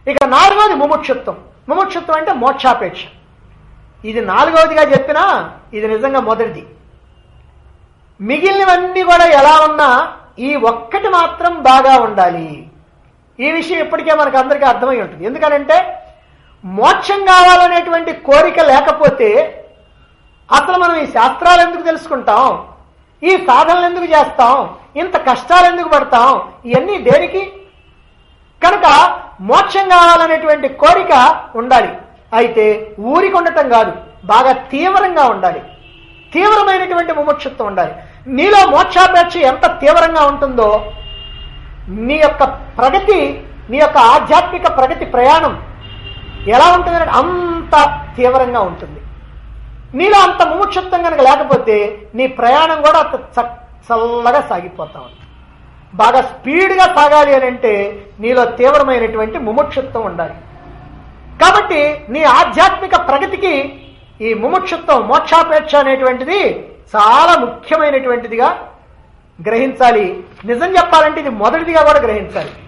ఇక నాలుగవది ముముక్షుత్వం ముముక్షుత్వం అంటే మోక్షాపేక్ష ఇది నాలుగవదిగా చెప్పినా ఇది నిజంగా మొదటిది మిగిలినవన్నీ కూడా ఎలా ఉన్నా ఈ ఒక్కటి మాత్రం బాగా ఉండాలి ఈ విషయం ఇప్పటికే మనకు అందరికీ అర్థమై ఉంటుంది ఎందుకనంటే మోక్షం కావాలనేటువంటి కోరిక లేకపోతే అసలు మనం ఈ శాస్త్రాలు ఎందుకు తెలుసుకుంటాం ఈ సాధనలు ఎందుకు చేస్తాం ఇంత కష్టాలు ఎందుకు పడతాం ఇవన్నీ దేనికి కనుక మోక్షం కావాలనేటువంటి కోరిక ఉండాలి అయితే ఊరికి ఉండటం కాదు బాగా తీవ్రంగా ఉండాలి తీవ్రమైనటువంటి ముముక్షుత్వం ఉండాలి నీలో మోక్షాపేక్ష ఎంత తీవ్రంగా ఉంటుందో నీ యొక్క ప్రగతి నీ యొక్క ఆధ్యాత్మిక ప్రగతి ప్రయాణం ఎలా ఉంటుందంటే అంత తీవ్రంగా ఉంటుంది నీలో అంత ముముక్షుత్వం కనుక లేకపోతే నీ ప్రయాణం కూడా అంత చ- చల్లగా సాగిపోతా ఉంది బాగా స్పీడ్గా సాగాలి అని అంటే నీలో తీవ్రమైనటువంటి ముముక్షుత్వం ఉండాలి కాబట్టి నీ ఆధ్యాత్మిక ప్రగతికి ఈ ముముక్షుత్వం మోక్షాపేక్ష అనేటువంటిది చాలా ముఖ్యమైనటువంటిదిగా గ్రహించాలి నిజం చెప్పాలంటే ఇది మొదటిదిగా కూడా గ్రహించాలి